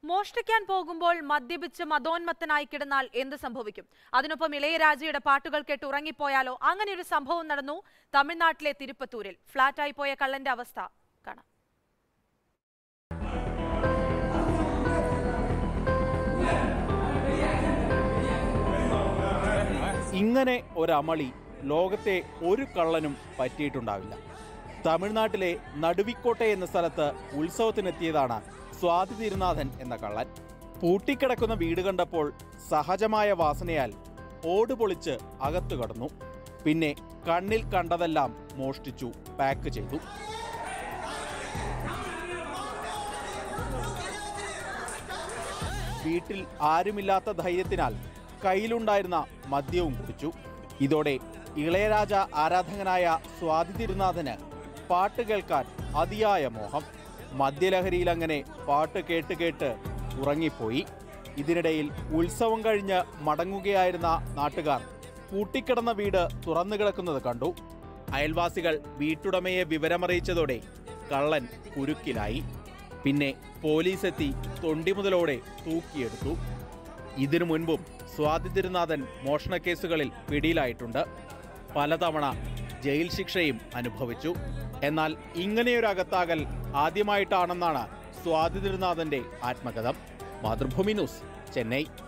മോഷ്ടിക്കാൻ പോകുമ്പോൾ മദ്യപിച്ച് മതോന്മത്തനായി കിടന്നാൽ എന്ത് സംഭവിക്കും അതിനൊപ്പം ഇളയരാജയുടെ പാട്ടുകൾ കേട്ട് ഉറങ്ങിപ്പോയാലോ അങ്ങനെ ഒരു സംഭവം നടന്നു തമിഴ്നാട്ടിലെ തിരുപ്പത്തൂരിൽ ഫ്ളാറ്റായി പോയ കള്ളന്റെ അവസ്ഥ കാണാം ഇങ്ങനെ ഒരമളി ലോകത്തെ ഒരു കള്ളനും പറ്റിയിട്ടുണ്ടാവില്ല തമിഴ്നാട്ടിലെ നടുവിക്കോട്ടെ എന്ന സ്ഥലത്ത് ഉത്സവത്തിനെത്തിയതാണ് സ്വാതി തിരുനാഥൻ എന്ന കള്ളൻ പൂട്ടിക്കിടക്കുന്ന വീട് കണ്ടപ്പോൾ സഹജമായ വാസനയാൽ ഓട് പൊളിച്ച് അകത്തു കടന്നു പിന്നെ കണ്ണിൽ കണ്ടതെല്ലാം മോഷ്ടിച്ചു പാക്ക് ചെയ്തു വീട്ടിൽ ആരുമില്ലാത്ത ധൈര്യത്തിനാൽ കയ്യിലുണ്ടായിരുന്ന മദ്യവും കുടിച്ചു ഇതോടെ ഇളയരാജ ആരാധകനായ സ്വാതി തിരുനാഥന് പാട്ട് കേൾക്കാൻ അതിയായ മോഹം മദ്യലഹരിയിൽ അങ്ങനെ പാട്ട് കേട്ട് കേട്ട് ഉറങ്ങിപ്പോയി ഇതിനിടയിൽ ഉത്സവം കഴിഞ്ഞ് മടങ്ങുകയായിരുന്ന നാട്ടുകാർ പൂട്ടിക്കിടന്ന വീട് തുറന്നു കിടക്കുന്നത് കണ്ടു അയൽവാസികൾ വീട്ടുടമയെ വിവരമറിയിച്ചതോടെ കള്ളൻ കുരുക്കിലായി പിന്നെ പോലീസ് എത്തി തൊണ്ടിമുതലോടെ തൂക്കിയെടുത്തു ഇതിനു മുൻപും സ്വാതി തിരുനാഥൻ മോഷണക്കേസുകളിൽ പിടിയിലായിട്ടുണ്ട് പലതവണ ജയിൽ ശിക്ഷയും അനുഭവിച്ചു എന്നാൽ ഇങ്ങനെയൊരു അകത്താകൽ ആദ്യമായിട്ടാണെന്നാണ് സ്വാതി തിരുനാഥന്റെ ആത്മകഥം മാതൃഭൂമി ന്യൂസ് ചെന്നൈ